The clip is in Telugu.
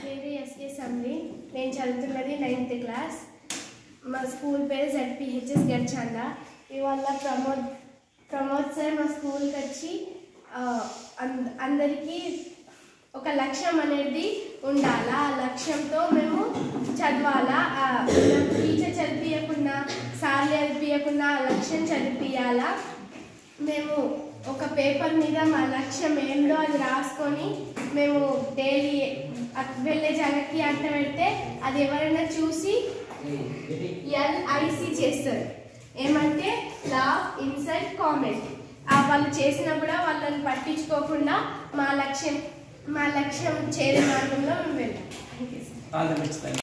పేరు ఎస్కే సంబి నేను చదువుతున్నది నైన్త్ క్లాస్ మా స్కూల్ పేరు జడ్పిహెచ్ఎస్ గడ్చాండ ఇవాళ ప్రమోద్ ప్రమోద్ సార్ మా స్కూల్కి వచ్చి ఆ, అంద- అందరికీ ఒక లక్ష్యం అనేది ఉండాలా ఆ లక్ష్యంతో మేము చదవాలా ఆ, టీచర్ చదివియకుండా సార్లు చదివియకుండా ఆ లక్ష్యం చదివియాలా మేము ఒక పేపర్ మీద మా లక్ష్యం ఏందో అది రాసుకొని మేము డైలీ అట్- వెళ్ళే జాగకి అట్ట పెడితే అది ఎవరైనా చూసి ఎల్ఐసి చేస్తారు ఏమంటే లా ఇన్సైట్ కామెంట్ ఆ వాళ్ళు చేసినా కూడా వాళ్ళని పట్టించుకోకుండా మా లక్ష్యం మా లక్ష్యం చేరే మార్గంలో మేము వెళ్ళాం thank you sir all the best